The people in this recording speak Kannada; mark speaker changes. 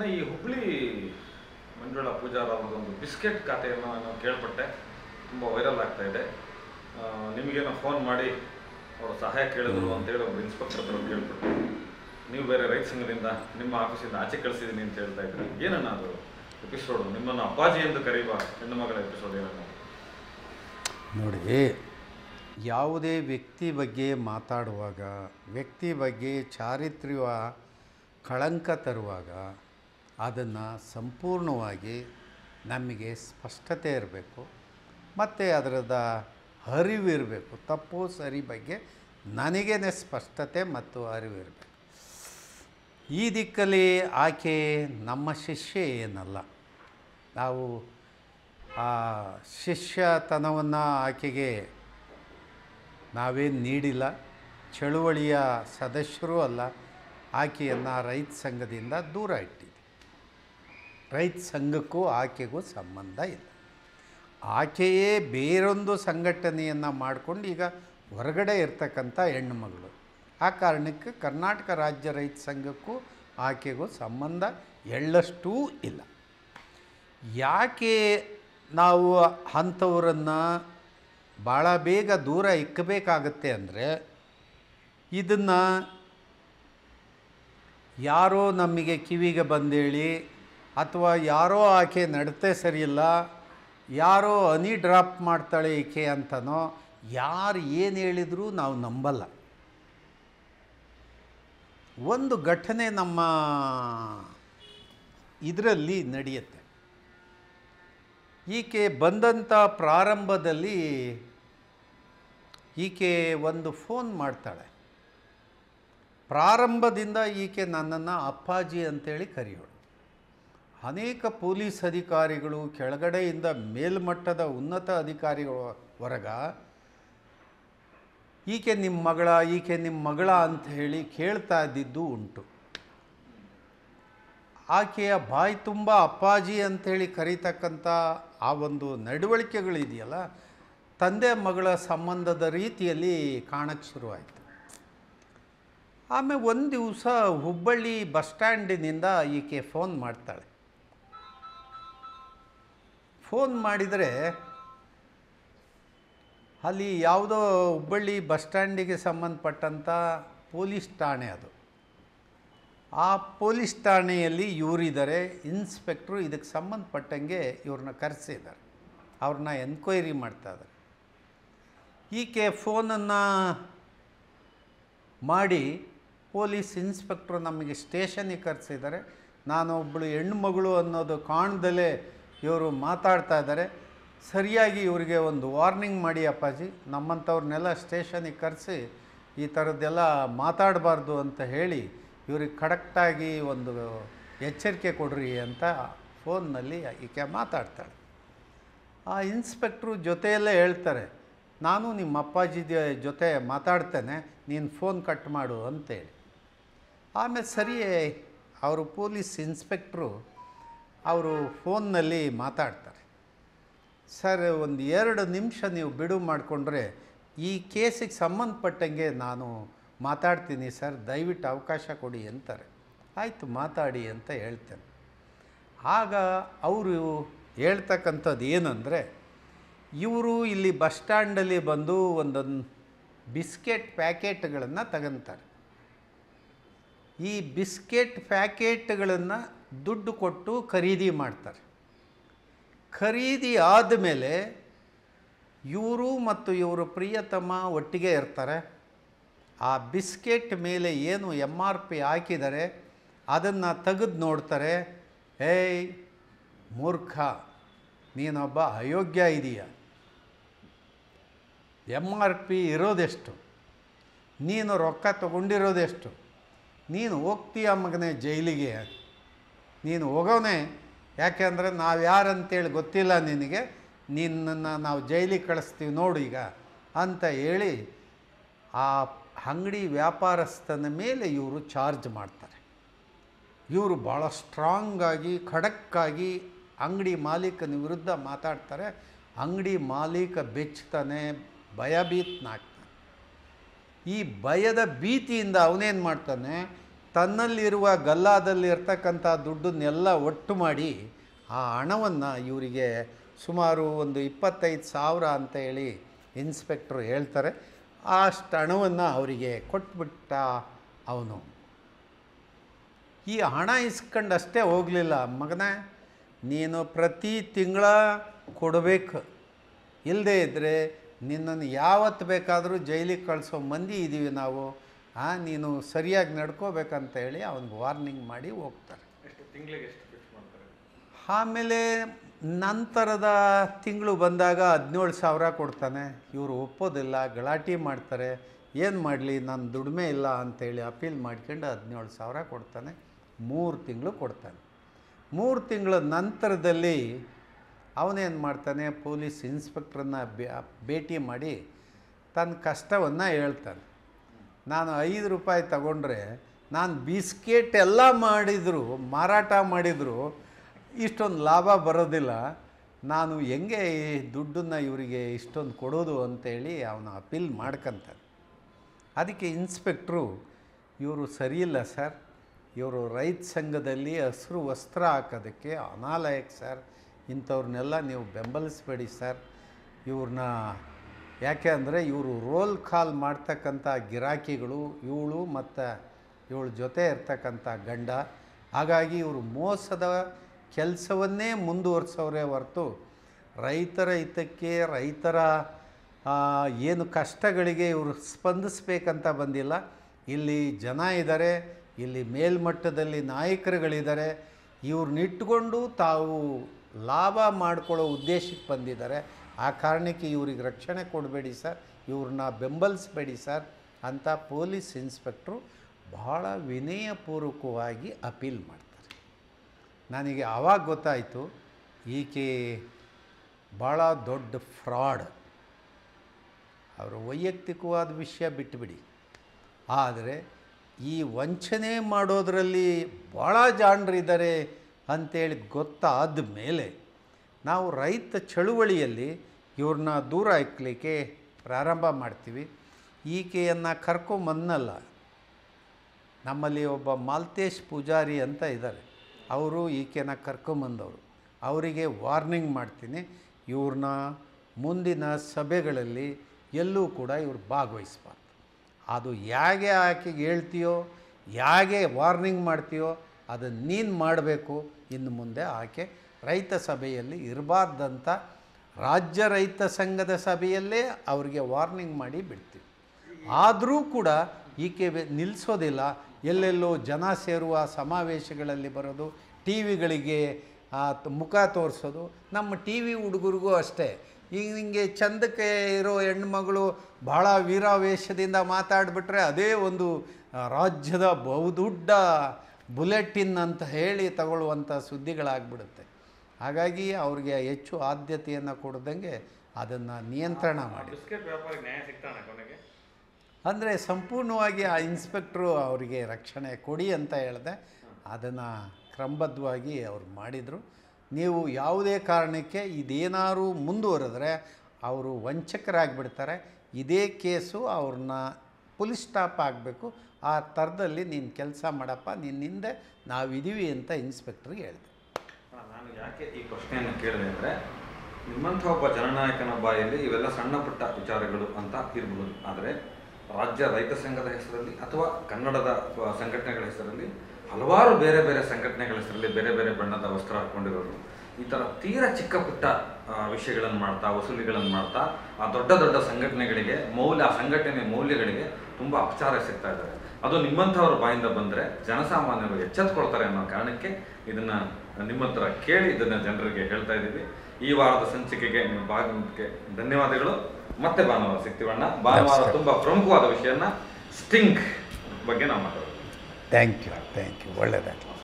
Speaker 1: ಈ ಹುಬ್ಳಿ ಮಂಜುಳಾ ಪೂಜಾರ ಅವ್ರದ್ದೊಂದು ಬಿಸ್ಕೆಟ್ ಖಾತೆಯನ್ನು ನಾನು ಕೇಳ್ಪಟ್ಟೆ ತುಂಬ ವೈರಲ್ ಆಗ್ತಾ ಇದೆ ಆ, ನಿಮಗೇನೋ ಫೋನ್ ಮಾಡಿ ಅವರು ಸಹಾಯ ಕೇಳಿದ್ರು ಅಂತೇಳಿ ಒಬ್ಬರು ಇನ್ಸ್ಪೆಕ್ಟರ್ ಹತ್ರ ಕೇಳ್ಪಟ್ಟೆ ನೀವು ಬೇರೆ ರೈತ ಸಂಘದಿಂದ ನಿಮ್ಮ ಆಫೀಸಿಂದ ಆಚೆ ಕಳಿಸಿದ್ದೀನಿ ಅಂತ ಹೇಳ್ತಾ ಇದ್ರಿ ಏನನ್ನ ಅದು ಎಪಿಸೋಡು ನಿಮ್ಮನ್ನು ಅಪ್ಪಾಜಿ ಎಂದು ಕರೆಯುವ ಹೆಣ್ಣು ಮಗಳ ಎಪಿಸೋಡ್ ಏನನ್ನ
Speaker 2: ನೋಡಿ ಯಾವುದೇ ವ್ಯಕ್ತಿ ಬಗ್ಗೆ ಮಾತಾಡುವಾಗ ವ್ಯಕ್ತಿ ಬಗ್ಗೆ ಚಾರಿತ್ರ್ಯ ಕಳಂಕ ತರುವಾಗ ಅದನ್ನು ಸಂಪೂರ್ಣವಾಗಿ ನಮಗೆ ಸ್ಪಷ್ಟತೆ ಇರಬೇಕು ಮತ್ತು ಅದರದ ಅರಿವು ಇರಬೇಕು ತಪ್ಪು ಸರಿ ಬಗ್ಗೆ ನನಗೇನೆ ಸ್ಪಷ್ಟತೆ ಮತ್ತು ಅರಿವು ಇರಬೇಕು ಈ ದಿಕ್ಕಲ್ಲಿ ಆಕೆ ನಮ್ಮ ಶಿಷ್ಯ ಏನಲ್ಲ ನಾವು ಆ ಶಿಷ್ಯತನವನ್ನು ಆಕೆಗೆ ನಾವೇನು ನೀಡಿಲ್ಲ ಚಳುವಳಿಯ ಸದಸ್ಯರೂ ಅಲ್ಲ ಆಕೆಯನ್ನು ರೈತ ಸಂಘದಿಂದ ದೂರ ಇಟ್ಟಿದೆ ರೈತ ಸಂಘಕ್ಕೂ ಆಕೆಗೂ ಸಂಬಂಧ ಇಲ್ಲ ಆಕೆಯೇ ಬೇರೊಂದು ಸಂಘಟನೆಯನ್ನು ಮಾಡಿಕೊಂಡು ಈಗ ಹೊರಗಡೆ ಇರ್ತಕ್ಕಂಥ ಹೆಣ್ಣುಮಗಳು ಆ ಕಾರಣಕ್ಕೆ ಕರ್ನಾಟಕ ರಾಜ್ಯ ರೈತ ಸಂಘಕ್ಕೂ ಆಕೆಗೂ ಸಂಬಂಧ ಎಳ್ಳಷ್ಟೂ ಇಲ್ಲ ಯಾಕೆ ನಾವು ಅಂಥವರನ್ನು ಭಾಳ ಬೇಗ ದೂರ ಇಕ್ಕಬೇಕಾಗತ್ತೆ ಅಂದರೆ ಇದನ್ನು ಯಾರೋ ನಮಗೆ ಕಿವಿಗೆ ಬಂದೇಳಿ ಅಥವಾ ಯಾರೋ ಆಕೆ ನಡತೆ ಸರಿಯಿಲ್ಲ ಯಾರೋ ಹನಿ ಡ್ರಾಪ್ ಮಾಡ್ತಾಳೆ ಈಕೆ ಅಂತನೋ ಯಾರು ಏನು ಹೇಳಿದರೂ ನಾವು ನಂಬಲ್ಲ ಒಂದು ಘಟನೆ ನಮ್ಮ ಇದರಲ್ಲಿ ನಡೆಯುತ್ತೆ ಈಕೆ ಬಂದಂಥ ಪ್ರಾರಂಭದಲ್ಲಿ ಈಕೆ ಒಂದು ಫೋನ್ ಮಾಡ್ತಾಳೆ ಪ್ರಾರಂಭದಿಂದ ಈಕೆ ನನ್ನನ್ನು ಅಪ್ಪಾಜಿ ಅಂತೇಳಿ ಕರೆಯೋಳು ಅನೇಕ ಪೊಲೀಸ್ ಅಧಿಕಾರಿಗಳು ಕೆಳಗಡೆಯಿಂದ ಮೇಲ್ಮಟ್ಟದ ಉನ್ನತ ಅಧಿಕಾರಿಗಳವರೆಗ ಈಕೆ ನಿಮ್ಮ ಮಗಳ ಈಕೆ ನಿಮ್ಮ ಮಗಳ ಅಂತ ಹೇಳಿ ಕೇಳ್ತಾ ಇದ್ದಿದ್ದು ಉಂಟು ಆಕೆಯ ಬಾಯಿ ತುಂಬ ಅಪ್ಪಾಜಿ ಅಂಥೇಳಿ ಕರೀತಕ್ಕಂಥ ಆ ಒಂದು ನಡವಳಿಕೆಗಳಿದೆಯಲ್ಲ ತಂದೆ ಮಗಳ ಸಂಬಂಧದ ರೀತಿಯಲ್ಲಿ ಕಾಣಕ್ಕೆ ಶುರುವಾಯಿತು ಆಮೇಲೆ ಒಂದು ದಿವಸ ಹುಬ್ಬಳ್ಳಿ ಬಸ್ ಸ್ಟ್ಯಾಂಡಿನಿಂದ ಈಕೆ ಫೋನ್ ಮಾಡ್ತಾಳೆ ಫೋನ್ ಮಾಡಿದರೆ ಅಲ್ಲಿ ಯಾವುದೋ ಹುಬ್ಬಳ್ಳಿ ಬಸ್ ಸ್ಟ್ಯಾಂಡಿಗೆ ಸಂಬಂಧಪಟ್ಟಂಥ ಪೊಲೀಸ್ ಠಾಣೆ ಅದು ಆ ಪೊಲೀಸ್ ಠಾಣೆಯಲ್ಲಿ ಇವರಿದ್ದಾರೆ ಇನ್ಸ್ಪೆಕ್ಟ್ರು ಇದಕ್ಕೆ ಸಂಬಂಧಪಟ್ಟಂಗೆ ಇವ್ರನ್ನ ಕರೆಸಿದ್ದಾರೆ ಅವ್ರನ್ನ ಎನ್ಕ್ವೈರಿ ಮಾಡ್ತಾ ಇದ್ದಾರೆ ಈಕೆ ಫೋನನ್ನು ಮಾಡಿ ಪೊಲೀಸ್ ಇನ್ಸ್ಪೆಕ್ಟ್ರು ನಮಗೆ ಸ್ಟೇಷನಿಗೆ ಕರೆಸಿದ್ದಾರೆ ನಾನು ಒಬ್ಬಳು ಹೆಣ್ಣುಮಗಳು ಅನ್ನೋದು ಕಾಣ್ದಲೇ ಇವರು ಮಾತಾಡ್ತಾ ಇದ್ದಾರೆ ಸರಿಯಾಗಿ ಇವರಿಗೆ ಒಂದು ವಾರ್ನಿಂಗ್ ಮಾಡಿ ಅಪ್ಪಾಜಿ ನಮ್ಮಂಥವ್ರನ್ನೆಲ್ಲ ಸ್ಟೇಷನಿಗೆ ಕರೆಸಿ ಈ ಥರದ್ದೆಲ್ಲ ಮಾತಾಡಬಾರ್ದು ಅಂತ ಹೇಳಿ ಇವ್ರಿಗೆ ಕರೆಕ್ಟಾಗಿ ಒಂದು ಎಚ್ಚರಿಕೆ ಕೊಡ್ರಿ ಅಂತ ಫೋನ್ನಲ್ಲಿ ಈಕೆ ಮಾತಾಡ್ತಾಳೆ ಆ ಇನ್ಸ್ಪೆಕ್ಟ್ರು ಜೊತೆಯಲ್ಲೇ ಹೇಳ್ತಾರೆ ನಾನು ನಿಮ್ಮ ಅಪ್ಪಾಜಿ ದ- ಜೊತೆ ಮಾತಾಡ್ತೇನೆ ನೀನು ಫೋನ್ ಕಟ್ ಮಾಡು ಅಂತೇಳಿ ಆಮೇಲೆ ಸರಿಯೇ ಅವರು ಪೊಲೀಸ್ ಇನ್ಸ್ಪೆಕ್ಟ್ರು ಅವರು ಫೋನ್ನಲ್ಲಿ ಮಾತಾಡ್ತಾರೆ ಸರ್ ಒಂದು ಎರಡು ನಿಮಿಷ ನೀವು ಬಿಡು ಮಾಡಿಕೊಂಡ್ರೆ ಈ ಕೇಸಿಗೆ ಸಂಬಂಧಪಟ್ಟಂಗೆ ನಾನು ಮಾತಾಡ್ತೀನಿ ಸರ್ ದಯವಿಟ್ಟು ಅವಕಾಶ ಕೊಡಿ ಅಂತಾರೆ ಆಯಿತು ಮಾತಾಡಿ ಅಂತ ಹೇಳ್ತೇನೆ ಆಗ ಅವರು ಹೇಳ್ತಕ್ಕಂಥದ್ದು ಏನಂದರೆ ಇವರು ಇಲ್ಲಿ ಬಸ್ ಸ್ಟ್ಯಾಂಡಲ್ಲಿ ಬಂದು ಒಂದೊಂದು ಬಿಸ್ಕೆಟ್ ಪ್ಯಾಕೆಟ್ಗಳನ್ನು ತಗೊಂತಾರೆ ಈ ಬಿಸ್ಕೆಟ್ ಪ್ಯಾಕೆಟ್ಗಳನ್ನು ದುಡ್ಡು ಕೊಟ್ಟು ಖರೀದಿ ಮಾಡ್ತಾರೆ ಖರೀದಿ ಆದಮೇಲೆ ಇವರು ಮತ್ತು ಇವರು ಪ್ರಿಯತಮ ಒಟ್ಟಿಗೆ ಇರ್ತಾರೆ ಆ ಬಿಸ್ಕೆಟ್ ಮೇಲೆ ಏನು ಎಮ್ ಆರ್ ಪಿ ಹಾಕಿದ್ದಾರೆ ಅದನ್ನು ತೆಗೆದು ನೋಡ್ತಾರೆ ಏಯ್ ಮೂರ್ಖ ನೀನೊಬ್ಬ ಅಯೋಗ್ಯ ಇದೀಯ ಎಮ್ ಆರ್ ಪಿ ಇರೋದೆಷ್ಟು ನೀನು ರೊಕ್ಕ ತಗೊಂಡಿರೋದೆಷ್ಟು ನೀನು ಹೋಗ್ತೀಯ ಮಗನೇ ಜೈಲಿಗೆ ನೀನು ಹೋಗೋನೆ ಯಾಕೆಂದರೆ ನಾವು ಯಾರಂತೇಳಿ ಗೊತ್ತಿಲ್ಲ ನಿನಗೆ ನಿನ್ನನ್ನು ನಾವು ಜೈಲಿಗೆ ಕಳಿಸ್ತೀವಿ ನೋಡು ಈಗ ಅಂತ ಹೇಳಿ ಆ ಅಂಗಡಿ ವ್ಯಾಪಾರಸ್ಥನ ಮೇಲೆ ಇವರು ಚಾರ್ಜ್ ಮಾಡ್ತಾರೆ ಇವರು ಭಾಳ ಸ್ಟ್ರಾಂಗಾಗಿ ಖಡಕ್ಕಾಗಿ ಅಂಗಡಿ ಮಾಲೀಕನ ವಿರುದ್ಧ ಮಾತಾಡ್ತಾರೆ ಅಂಗಡಿ ಮಾಲೀಕ ಬೆಚ್ತಾನೆ ಭಯಭೀತನಾಗ್ತಾನೆ ಈ ಭಯದ ಭೀತಿಯಿಂದ ಅವನೇನು ಮಾಡ್ತಾನೆ ತನ್ನಲ್ಲಿರುವ ಗಲ್ಲಾದಲ್ಲಿ ಇರ್ತಕ್ಕಂಥ ದುಡ್ಡನ್ನೆಲ್ಲ ಒಟ್ಟು ಮಾಡಿ ಆ ಹಣವನ್ನು ಇವರಿಗೆ ಸುಮಾರು ಒಂದು ಇಪ್ಪತ್ತೈದು ಸಾವಿರ ಅಂತ ಹೇಳಿ ಇನ್ಸ್ಪೆಕ್ಟ್ರು ಹೇಳ್ತಾರೆ ಅಷ್ಟು ಹಣವನ್ನು ಅವರಿಗೆ ಕೊಟ್ಬಿಟ್ಟ ಅವನು ಈ ಹಣ ಇಸ್ಕೊಂಡಷ್ಟೇ ಹೋಗಲಿಲ್ಲ ಮಗನೇ ನೀನು ಪ್ರತಿ ತಿಂಗಳ ಕೊಡಬೇಕು ಇಲ್ಲದೇ ಇದ್ದರೆ ನಿನ್ನನ್ನು ಯಾವತ್ತು ಬೇಕಾದರೂ ಜೈಲಿಗೆ ಕಳಿಸೋ ಮಂದಿ ಇದ್ದೀವಿ ನಾವು ಆ ನೀನು ಸರಿಯಾಗಿ ನಡ್ಕೋಬೇಕಂತ ಹೇಳಿ ಅವನಿಗೆ ವಾರ್ನಿಂಗ್ ಮಾಡಿ ಹೋಗ್ತಾರೆ
Speaker 1: ಎಷ್ಟು ತಿಂಗಳಿಗೆ ಎಷ್ಟು ಫಿಕ್ಸ್ ಮಾಡ್ತಾರೆ
Speaker 2: ಆಮೇಲೆ ನಂತರದ ತಿಂಗಳು ಬಂದಾಗ ಹದಿನೇಳು ಸಾವಿರ ಕೊಡ್ತಾನೆ ಇವರು ಒಪ್ಪೋದಿಲ್ಲ ಗಲಾಟೆ ಮಾಡ್ತಾರೆ ಏನು ಮಾಡಲಿ ನನ್ನ ದುಡಿಮೆ ಇಲ್ಲ ಅಂತೇಳಿ ಅಪೀಲ್ ಮಾಡ್ಕೊಂಡು ಹದಿನೇಳು ಸಾವಿರ ಕೊಡ್ತಾನೆ ಮೂರು ತಿಂಗಳು ಕೊಡ್ತಾನೆ ಮೂರು ತಿಂಗಳ ನಂತರದಲ್ಲಿ ಅವನೇನು ಮಾಡ್ತಾನೆ ಪೊಲೀಸ್ ಇನ್ಸ್ಪೆಕ್ಟ್ರನ್ನ ಭೇಟಿ ಮಾಡಿ ತನ್ನ ಕಷ್ಟವನ್ನು ಹೇಳ್ತಾನೆ ನಾನು ಐದು ರೂಪಾಯಿ ತಗೊಂಡ್ರೆ ನಾನು ಬಿಸ್ಕೆಟ್ ಎಲ್ಲ ಮಾಡಿದರೂ ಮಾರಾಟ ಮಾಡಿದರೂ ಇಷ್ಟೊಂದು ಲಾಭ ಬರೋದಿಲ್ಲ ನಾನು ಹೆಂಗೆ ಈ ದುಡ್ಡನ್ನು ಇವರಿಗೆ ಇಷ್ಟೊಂದು ಕೊಡೋದು ಅಂತೇಳಿ ಅವನು ಅಪೀಲ್ ಮಾಡ್ಕೊಂತಾನೆ ಅದಕ್ಕೆ ಇನ್ಸ್ಪೆಕ್ಟ್ರು ಇವರು ಸರಿಯಿಲ್ಲ ಸರ್ ಇವರು ರೈತ ಸಂಘದಲ್ಲಿ ಹಸಿರು ವಸ್ತ್ರ ಹಾಕೋದಕ್ಕೆ ಅನಾಲಯಕ್ ಸರ್ ಇಂಥವ್ರನ್ನೆಲ್ಲ ನೀವು ಬೆಂಬಲಿಸಬೇಡಿ ಸರ್ ಇವ್ರನ್ನ ಯಾಕೆ ಅಂದರೆ ಇವರು ರೋಲ್ ಕಾಲ್ ಮಾಡ್ತಕ್ಕಂಥ ಗಿರಾಕಿಗಳು ಇವಳು ಮತ್ತು ಇವಳ ಜೊತೆ ಇರ್ತಕ್ಕಂಥ ಗಂಡ ಹಾಗಾಗಿ ಇವರು ಮೋಸದ ಕೆಲಸವನ್ನೇ ಮುಂದುವರ್ಸೋರೇ ಹೊರತು ರೈತರ ಹಿತಕ್ಕೆ ರೈತರ ಆ, ಏನು ಕಷ್ಟಗಳಿಗೆ ಇವರು ಸ್ಪಂದಿಸ್ಬೇಕಂತ ಬಂದಿಲ್ಲ ಇಲ್ಲಿ ಜನ ಇದ್ದಾರೆ ಇಲ್ಲಿ ಮೇಲ್ಮಟ್ಟದಲ್ಲಿ ನಾಯಕರುಗಳಿದ್ದಾರೆ ಇವ್ರನ್ನಿಟ್ಕೊಂಡು ತಾವು ಲಾಭ ಮಾಡ್ಕೊಳ್ಳೋ ಉದ್ದೇಶಕ್ಕೆ ಬಂದಿದ್ದಾರೆ ಆ ಕಾರಣಕ್ಕೆ ಇವ್ರಿಗೆ ರಕ್ಷಣೆ ಕೊಡಬೇಡಿ ಸರ್ ಇವ್ರನ್ನ ಬೆಂಬಲಿಸಬೇಡಿ ಸರ್ ಅಂತ ಪೊಲೀಸ್ ಇನ್ಸ್ಪೆಕ್ಟ್ರು ಭಾಳ ವಿನಯಪೂರ್ವಕವಾಗಿ ಅಪೀಲ್ ಮಾಡ್ತಾರೆ ನನಗೆ ಆವಾಗ ಗೊತ್ತಾಯಿತು ಈಕೆ ಭಾಳ ದೊಡ್ಡ ಫ್ರಾಡ್ ಅವರ ವೈಯಕ್ತಿಕವಾದ ವಿಷಯ ಬಿಟ್ಟುಬಿಡಿ ಆದರೆ ಈ ವಂಚನೆ ಮಾಡೋದರಲ್ಲಿ ಭಾಳ ಜಾಣರಿದ್ದಾರೆ ಅಂಥೇಳಿ ಗೊತ್ತಾದ ಮೇಲೆ ನಾವು ರೈತ ಚಳುವಳಿಯಲ್ಲಿ ಇವ್ರನ್ನ ದೂರ ಹಾಕ್ಲಿಕ್ಕೆ ಪ್ರಾರಂಭ ಮಾಡ್ತೀವಿ ಈಕೆಯನ್ನು ಕರ್ಕೊಂಬನ್ನಲ್ಲ ನಮ್ಮಲ್ಲಿ ಒಬ್ಬ ಮಾಲ್ತೇಶ್ ಪೂಜಾರಿ ಅಂತ ಇದ್ದಾರೆ ಅವರು ಈಕೆನ ಕರ್ಕೊಂಬಂದವರು ಅವರಿಗೆ ವಾರ್ನಿಂಗ್ ಮಾಡ್ತೀನಿ ಇವ್ರನ್ನ ಮುಂದಿನ ಸಭೆಗಳಲ್ಲಿ ಎಲ್ಲೂ ಕೂಡ ಇವ್ರು ಭಾಗವಹಿಸ್ಬಾರ್ದು ಅದು ಹೇಗೆ ಆಕೆಗೆ ಹೇಳ್ತೀಯೋ ಹೇಗೆ ವಾರ್ನಿಂಗ್ ಮಾಡ್ತೀಯೋ ಅದನ್ನು ನೀನು ಮಾಡಬೇಕು ಇನ್ನು ಮುಂದೆ ಆಕೆ ರೈತ ಸಭೆಯಲ್ಲಿ ಇರಬಾರ್ದಂತ ರಾಜ್ಯ ರೈತ ಸಂಘದ ಸಭೆಯಲ್ಲೇ ಅವರಿಗೆ ವಾರ್ನಿಂಗ್ ಮಾಡಿ ಬಿಡ್ತೀವಿ ಆದರೂ ಕೂಡ ಈಕೆ ಬೆ- ನಿಲ್ಲಿಸೋದಿಲ್ಲ ಎಲ್ಲೆಲ್ಲೋ ಜನ ಸೇರುವ ಸಮಾವೇಶಗಳಲ್ಲಿ ಬರೋದು ಟಿ ವಿಗಳಿಗೆ ಮುಖ ತೋರಿಸೋದು ನಮ್ಮ ಟಿ ವಿ ಹುಡುಗರಿಗೂ ಅಷ್ಟೇ ಈಗ ಹಿಂಗೆ ಚಂದಕ್ಕೆ ಇರೋ ಹೆಣ್ಮಗಳು ಭಾಳ ವೀರಾವೇಶದಿಂದ ಮಾತಾಡಿಬಿಟ್ರೆ ಅದೇ ಒಂದು ಆ, ರಾಜ್ಯದ ಬಹುದೊಡ್ಡ ಬುಲೆಟಿನ್ ಅಂತ ಹೇಳಿ ತಗೊಳ್ಳುವಂಥ ಸುದ್ದಿಗಳಾಗ್ಬಿಡುತ್ತೆ ಹಾಗಾಗಿ ಅವ್ರಿಗೆ ಹೆಚ್ಚು ಆದ್ಯತೆಯನ್ನು ಕೊಡ್ದಂಗೆ ಅದನ್ನು ನಿಯಂತ್ರಣ ಮಾಡಿ
Speaker 1: ಬಿಸ್ಕೆಟ್ ವ್ಯಾಪಾರಿಗೆ ನ್ಯಾಯ ಸಿಗ್ತಾನೆ ಕೊನೆಗೆ
Speaker 2: ಅಂದರೆ ಸಂಪೂರ್ಣವಾಗಿ ಆ ಇನ್ಸ್ಪೆಕ್ಟ್ರು ಅವರಿಗೆ ರಕ್ಷಣೆ ಕೊಡಿ ಅಂತ ಹೇಳಿದೆ ಅದನ್ನು ಕ್ರಮಬದ್ಧವಾಗಿ ಅವ್ರು ಮಾಡಿದರು ನೀವು ಯಾವುದೇ ಕಾರಣಕ್ಕೆ ಇದೇನಾದ್ರು ಮುಂದುವರೆದ್ರೆ ಅವರು ವಂಚಕರಾಗಿಬಿಡ್ತಾರೆ ಇದೇ ಕೇಸು ಅವ್ರನ್ನ ಪೊಲೀಸ್ ಸ್ಟಾಪ್ ಆಗಬೇಕು ಆ ಥರದಲ್ಲಿ ನೀನು ಕೆಲಸ ಮಾಡಪ್ಪ ನಿನ್ನಿಂದ ನಾವಿದ್ದೀವಿ ಅಂತ ಇನ್ಸ್ಪೆಕ್ಟ್ರಿಗೆ ಹೇಳಿದೆ
Speaker 1: ಅಣ್ಣ, ನಾನು ಯಾಕೆ ಈ ಪ್ರಶ್ನೆಯನ್ನು ಕೇಳಿದೆ ಅಂದರೆ ನಿಮ್ಮಂಥ ಒಬ್ಬ ಜನನಾಯಕನ ಬಾಯಲ್ಲಿ ಇವೆಲ್ಲ ಸಣ್ಣ ಪುಟ್ಟ ವಿಚಾರಗಳು ಅಂತ ಇರ್ಬೋದು ಆದರೆ ರಾಜ್ಯ ರೈತ ಸಂಘದ ಹೆಸರಲ್ಲಿ ಅಥವಾ ಕನ್ನಡದ ಆ, ಸಂಘಟನೆಗಳ ಹೆಸರಲ್ಲಿ ಹಲವಾರು ಬೇರೆ ಬೇರೆ ಸಂಘಟನೆಗಳ ಹೆಸರಲ್ಲಿ ಬೇರೆ ಬೇರೆ ಬಣ್ಣದ ವಸ್ತ್ರ ಹಾಕ್ಕೊಂಡಿರೋರು ಈ ಥರ ತೀರಾ ಚಿಕ್ಕ ಪುಟ್ಟ ಆ, ವಿಷಯಗಳನ್ನು ಮಾಡ್ತಾ ವಸೂಲಿಗಳನ್ನು ಮಾಡ್ತಾ ಆ ದೊಡ್ಡ ದೊಡ್ಡ ಸಂಘಟನೆಗಳಿಗೆ ಮೌಲ್ಯ ಆ ಸಂಘಟನೆ ಮೌಲ್ಯಗಳಿಗೆ ತುಂಬ ಅಪಚಾರ ಸಿಗ್ತಾ ಇದ್ದಾರೆ ಅದು ನಿಮ್ಮಂಥವ್ರ ಬಾಯಿಂದ ಬಂದರೆ ಜನಸಾಮಾನ್ಯರು ಎಚ್ಚೆತ್ಕೊಳ್ತಾರೆ ಅನ್ನೋ ಕಾರಣಕ್ಕೆ ಇದನ್ನ ನಿಮ್ಮ ಹತ್ರ ಕೇಳಿ ಇದನ್ನ ಜನರಿಗೆ ಹೇಳ್ತಾ ಇದ್ದೀವಿ ಈ ವಾರದ ಸಂಚಿಕೆಗೆ ನೀವು ಭಾಗವಹಿಸಕ್ಕೆ ಧನ್ಯವಾದಗಳು ಮತ್ತೆ ಭಾನುವಾರ ಸಿಗ್ತೀವಣ್ಣ ಭಾನುವಾರ
Speaker 2: ನಮಸ್ಕಾರ.
Speaker 1: ತುಂಬಾ ಪ್ರಮುಖವಾದ ವಿಷಯನ ಸ್ಟಿಂಗ್ ಬಗ್ಗೆ ನಾವು ಮಾತಾಡೋದು
Speaker 2: ಥ್ಯಾಂಕ್ ಯು ಥ್ಯಾಂಕ್ ಯು ಒಳ್ಳೆಯದಾಗಲಿ